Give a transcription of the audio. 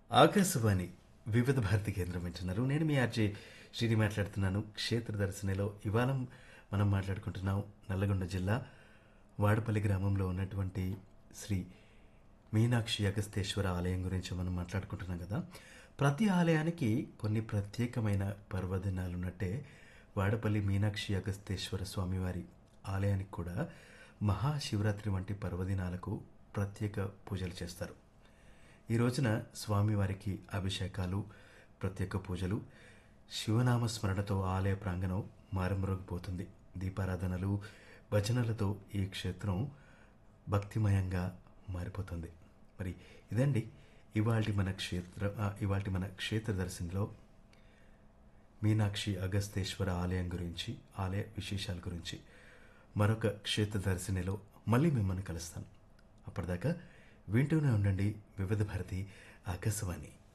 ఆకాశవాణి వివిధ భారతి కేంద్రం వింటున్నారు నేను మీ ఆర్జే శ్రీని మాట్లాడుతున్నాను క్షేత్ర దర్శనలో ఇవాళ మనం మాట్లాడుకుంటున్నాం నల్లగొండ జిల్లా వాడపల్లి గ్రామంలో ఉన్నటువంటి శ్రీ మీనాక్షి అగస్తేశ్వర ఆలయం గురించి మనం మాట్లాడుకుంటున్నాం కదా ప్రతి ఆలయానికి కొన్ని ప్రత్యేకమైన పర్వదినాలు ఉన్నట్టే వాడపల్లి మీనాక్షి అగస్తేశ్వర స్వామివారి ఆలయానికి కూడా మహాశివరాత్రి వంటి పర్వదినాలకు ప్రత్యేక పూజలు చేస్తారు ఈ రోజున స్వామివారికి అభిషేకాలు ప్రత్యేక పూజలు శివనామ స్మరణతో ఆలయ ప్రాంగణం మారుమ్రోగిపోతుంది దీపారాధనలు భజనలతో ఈ క్షేత్రం భక్తిమయంగా మారిపోతుంది మరి ఇదండి ఇవాల్టి మన క్షేత్ర ఇవాల్టి మన క్షేత్ర దర్శనంలో మీనాక్షి అగస్తేశ్వర ఆలయం గురించి ఆలయ విశేషాల గురించి మరొక క్షేత్ర దర్శనిలో మళ్ళీ మిమ్మల్ని కలుస్తాను అప్పటిదాకా వింటూనే ఉండండి వివిధ భారతి ఆకాశవాణి